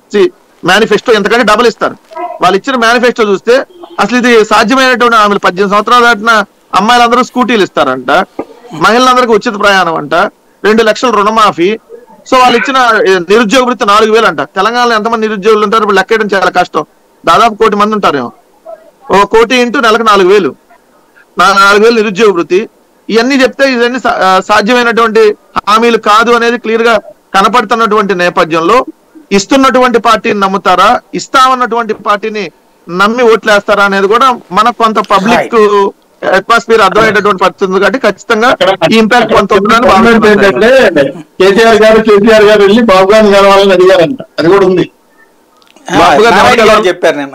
Party manifesto ఎంతకంటే double ఇస్తారు వాళ్ళు ఇచ్చిన మేనిఫెస్టో చూస్తే అసలు ఇది సాధ్యమైనటువంటి ఆమెలు పద్దెనిమిది సంవత్సరాలు దాటిన అమ్మాయిలందరూ స్కూటీలు ఇస్తారంట మహిళలందరికీ ఉచిత ప్రయాణం అంట రెండు లక్షల రుణమాఫీ సో వాళ్ళు ఇచ్చిన ఏ, నిరుద్యోగ వృత్తి నాలుగు వేలు అంట తెలంగాణలో ఎంతమంది నిరుద్యోగులు ఉంటారు ఇప్పుడు లెక్కేయడం చాలా కష్టం దాదాపు కోటి మంది ఉంటారేమో ఓ కోటి ఇంటూ నెలకు నాలుగు వేలు నా- నాలుగు వేలు నిరుద్యోగ వృత్తి ఇవన్నీ చెప్తే ఇవన్నీ సా- ఆ, సాధ్యమైనటువంటి హామీలు కాదు అనేది క్లియర్ గా కనపడుతున్నటువంటి నేపథ్యంలో ఇస్తున్నటువంటి పార్టీని నమ్ముతారా ఇస్తామన్నటువంటి పార్టీని నమ్మి ఓట్లేస్తారా అనేది కూడా మనకు కొంత పబ్లిక్ అట్మాస్ఫియర్ అర్థమయ్యేటటువంటి పరిస్థితి ఉంది కాబట్టి ఖచ్చితంగా ఈ ఇంపాక్ట్ కొంత ఉంటుందని కామెంట్ భావిస్తున్నాను. ఏంటంటే కేసీఆర్ గారు కేసీఆర్ గారు వెళ్ళి బాబు గారిని కలవాలని అడిగారంట అది కూడా ఉంది ఆ, బాబు గారు నారాయణ గారు కలవ- చెప్పారు నిన్న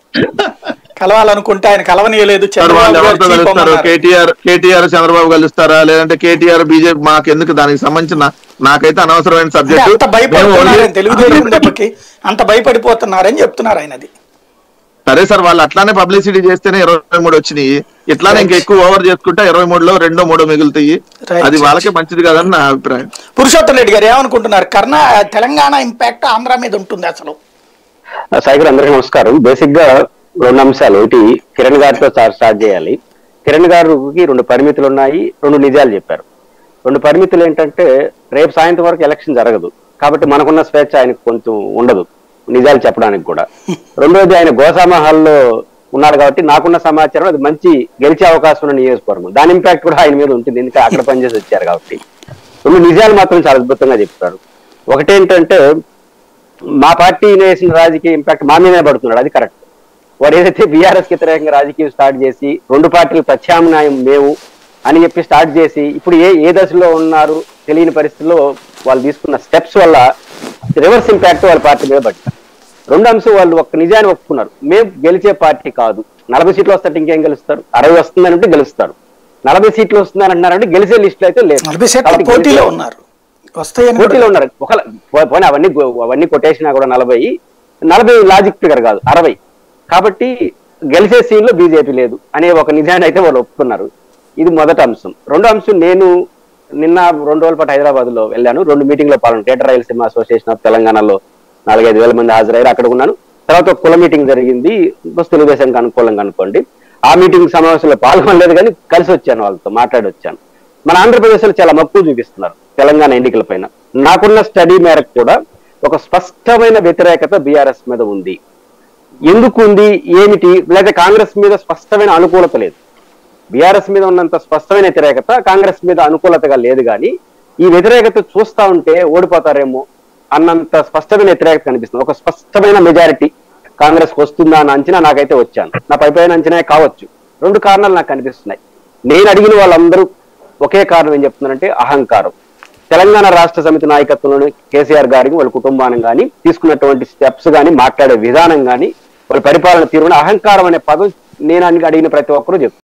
కలవాలనుకుంటే ఆయన కలవనీయలేదు సార్ వాళ్ళు చంద్రబాబు ఎవరితో గారు కలుస్తారు చీకొమ్మన్నారు. కేటీఆర్ కేటీఆర్ చంద్రబాబు కలుస్తారా లేదంటే కేటీఆర్ బీజేపీ మాకు ఎందుకు దానికి సంబంధించిన నాకైతే అనవసరమైన అంటే సబ్జెక్ట్ అంత భయపడుతున్నారని తెలుగుదేశం దెబ్బకి అంత భయపడిపోతున్నారని చెప్తున్నారు ఆయన అది సరే సార్ వాళ్ళు అట్లానే పబ్లిసిటీ చేస్తేనే ఇరవై మూడు వచ్చినాయి ఇట్లానే ఇంకా ఎక్కువ ఓవర్ చేసుకుంటే ఇరవై మూడులో రెండో మూడో మిగులుతాయి Right. అది వాళ్ళకే మంచిది కదని నా అభిప్రాయం పురుషోత్తం రెడ్డి గారు ఏమనుకుంటున్నారు కర్ణా తెలంగాణ ఇంపాక్ట్ ఆంధ్ర మీద ఉంటుంది అసలు సాయిగర్ అందరికీ నమస్కారం బేసిక్ గా రెండు అంశాలు ఒకటి కిరణ్ గారితో స్టార్ట్ స్టార్ట్ చేయాలి కిరణ్ గారికి రెండు పరిమితులు ఉన్నాయి రెండు నిజాలు చెప్పారు రెండు పరిమితులు ఏంటంటే రేపు సాయంత్రం వరకు ఎలక్షన్ జరగదు కాబట్టి మనకున్న స్వేచ్ఛ ఆయనకు కొంచెం ఉండదు నిజాలు చెప్పడానికి కూడా రెండోది ఆయన గోసామహల్లో ఉన్నారు కాబట్టి నాకున్న సమాచారం అది మంచి గెలిచే అవకాశం ఉన్న నియోజకవర్గం దాని ఇంపాక్ట్ కూడా ఆయన మీద ఉంటుంది ఎందుకంటే అక్కడ పనిచేసి వచ్చారు కాబట్టి రెండు నిజాలు మాత్రం చాలా అద్భుతంగా చెప్తారు ఒకటేంటంటే మా పార్టీ వేసిన రాజకీయ ఇంపాక్ట్ మా మీదనే పడుతున్నాడు అది కరెక్ట్ వాడు ఏదైతే బీఆర్ఎస్ కి వ్యతిరేకంగా రాజకీయం స్టార్ట్ చేసి రెండు పార్టీలు ప్రత్యామ్నాయం మేము అని చెప్పి స్టార్ట్ చేసి ఇప్పుడు ఏ ఏ దశలో ఉన్నారు తెలియని పరిస్థితుల్లో వాళ్ళు తీసుకున్న స్టెప్స్ వల్ల రివర్స్ ఇంపాక్ట్ వాళ్ళ పార్టీ మీద పడ్డారు రెండు అంశం వాళ్ళు ఒక్క నిజాన్ని ఒప్పుకున్నారు మేము గెలిచే పార్టీ కాదు నలభై సీట్లు వస్తే ఇంకేం గెలుస్తారు అరవై వస్తుందని అంటే గెలుస్తారు నలభై సీట్లు వస్తుందని అంటున్నారంటే గెలిచే లిస్ట్ అయితే లేదు నలభై శాతం కాబట్టి పోటీలో గెలిచే- ఉన్నారు వస్తాయని కూడా పోటీలో ఉన్నారు ఒక పోనీ అవన్నీ గో- అవన్నీ కొట్టేసినా కూడా నలభై నలభై లాజిక్ ఫిగర్ కాదు అరవై కాబట్టి గెలిచే సీన్ లో బీజేపీ లేదు అనే ఒక నిజాన్ని అయితే వాళ్ళు ఒప్పుకున్నారు ఇది మొదటి అంశం రెండో అంశం నేను నిన్న రెండు రోజుల పాటు హైదరాబాద్ లో వెళ్ళాను రెండు మీటింగ్ లో పాల్గొన్నాను గ్రేటర్ రాయలసీమ అసోసియేషన్ ఆఫ్ తెలంగాణలో నాలుగైదు వేల మంది హాజరయ్యారు అక్కడ ఉన్నాను తర్వాత ఒక కుల మీటింగ్ జరిగింది బస్ తెలుగుదేశానికి అనుకూలంగా అనుకోండి ఆ మీటింగ్ సమావేశంలో పాల్గొనలేదు కానీ కలిసి వచ్చాను వాళ్ళతో మాట్లాడి వచ్చాను మన ఆంధ్రప్రదేశ్ లో చాలా మక్కువ చూపిస్తున్నారు తెలంగాణ ఎన్నికల పైన నాకున్న స్టడీ మేరకు కూడా ఒక స్పష్టమైన వ్యతిరేకత బీఆర్ఎస్ మీద ఉంది ఎందుకు ఉంది ఏమిటి లేదా కాంగ్రెస్ మీద స్పష్టమైన అనుకూలత లేదు బీఆర్ఎస్ మీద ఉన్నంత స్పష్టమైన వ్యతిరేకత కాంగ్రెస్ మీద అనుకూలతగా లేదు కానీ ఈ వ్యతిరేకత చూస్తా ఉంటే ఓడిపోతారేమో అన్నంత స్పష్టమైన వ్యతిరేకత కనిపిస్తుంది ఒక స్పష్టమైన మెజారిటీ కాంగ్రెస్ వస్తుందా అన్న అంచనా నాకైతే వచ్చాను నా పైపైన అంచనా కావచ్చు రెండు కారణాలు నాకు కనిపిస్తున్నాయి నేను అడిగిన వాళ్ళందరూ ఒకే కారణం ఏం చెప్తున్నారంటే అహంకారం తెలంగాణ రాష్ట్ర సమితి నాయకత్వంలోని కేసీఆర్ గారికి వాళ్ళ కుటుంబాన్ని కానీ తీసుకున్నటువంటి స్టెప్స్ కానీ మాట్లాడే విధానం కానీ వాళ్ళ పరిపాలన తీరు అహంకారం అనే పదం నేను అడిగిన ప్రతి ఒక్కరూ చెప్తారు